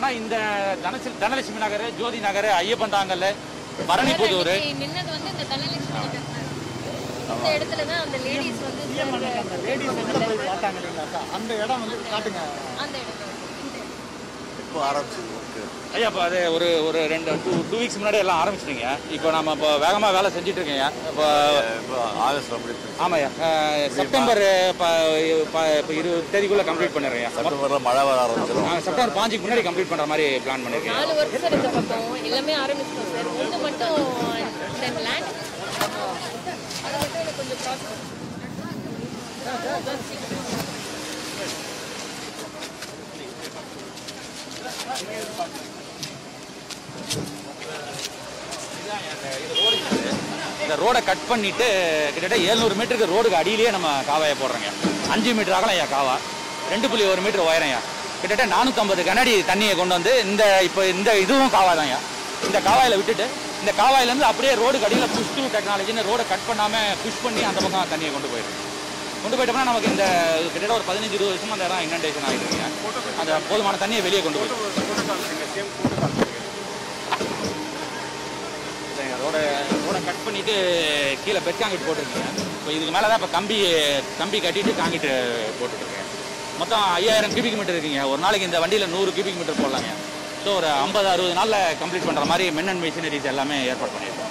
பண்ணோம்னா இந்த தனசி தனலட்சுமி நகர் ஜோதி நகர் ஐயப்பன் தாங்கல் பரணிப்புதூர் அன்னைக்கு நின்னது வந்து இந்த தனலட்சுமி நகர் தான். இந்த இடத்துல தான் அந்த லேடிஸ் வந்து லேடிஸ் எங்கே போய் பார்த்தாங்க இல்லைங்களாக்கா அந்த இடம் வந்து காட்டுங்க அந்த இடத்துல இப்போ ஆரம்பிச்சு ஐயா இப்போ அது ஒரு ஒரு ரெண்டு டூ டூ வீக்ஸ் முன்னாடி எல்லாம் ஆரம்பிச்சிட்டீங்க இப்போ நம்ம இப்போ வேகமாக வேலை செஞ்சுட்டு இருக்கீங்க இப்போ இப்போ ஆகஸ்ட்ல முடிச்சு ஆமாய்யா அஹ், செப்டம்பர் ப- ப- இப்போ இருபது தேதிக்குள்ளே கம்ப்ளீட் பண்ணிடுறேன் செப்டம்பர்ல மழை வர ஆரம்பிச்சிடும் நாங்கள் செப்டம்பர் பாஞ்சுக்கு முன்னாடி கம்ப்ளீட் பண்ணுற மாதிரி பிளான் பண்ணியிருக்கேன் நாலு ஒர்க்ஸ் இருக்க பக்கம் எல்லாமே ஆரம்பிச்சிட்டோம் சார் ஒன்று மட்டும் இந்த லேண்ட் அது மட்டும் எனக்கு கொஞ்சம் ப்ராசஸ் இந்த ரோடை கட் பண்ணிட்டு கிட்டத்தட்ட எழுநூறு மீட்டருக்கு ரோடுக்கு அடியிலேயே நம்ம காவாயை போடுறோங்க அஞ்சு மீட்டர் அகலம் ஐயா காவா ரெண்டு புள்ளி ஒரு மீட்டர் உயரம்யா கிட்டத்தட்ட நானூற்றம்பது கனடி தண்ணியை கொண்டு வந்து இந்த இப்போ இந்த இதுவும் காவா தான்யா இந்த காவாயில் விட்டுட்டு இந்த காவாயிலேருந்து அப்படியே ரோடுக்கு அடியில் புஷ் டூ டெக்னாலஜின்னு ரோடை கட் பண்ணாமல் புஷ் பண்ணி அந்த பக்கம் தண்ணியை கொண்டு போயிடும் கொண்டு போயிட்டோம்னா நமக்கு இந்த கிட்டத்தட்ட ஒரு பதினஞ்சு இருபது வருஷமா அந்த இடம் இனண்டேஷன் ஆகிட்டு இருக்குங்க அந்த போதுமான தண்ணியை வெளியே கொண்டு போயிடும் இல்லைங்க, ரோட ரோட கட் பண்ணிட்டு கீழே பெட் காங்கிட்டு போட்டிருக்கீங்க இப்போ இதுக்கு மேலே தான் இப்போ கம்பி கம்பி கட்டிட்டு காங்கிட்டு போட்டுட்ருக்கேன் மொத்தம் ஐயாயிரம் கியூபிக் மீட்டர் இருக்குங்க ஒரு நாளைக்கு இந்த வண்டியில் நூறு கியூபிக் மீட்டர் போடலாங்க ஸோ ஒரு ஐம்பது அறுபது நாளில் கம்ப்ளீட் பண்ணுற மாதிரி மென் அண்ட் மிஷினரிஸ் எல்லாமே ஏற்பாடு பண்ணியிருக்கோம்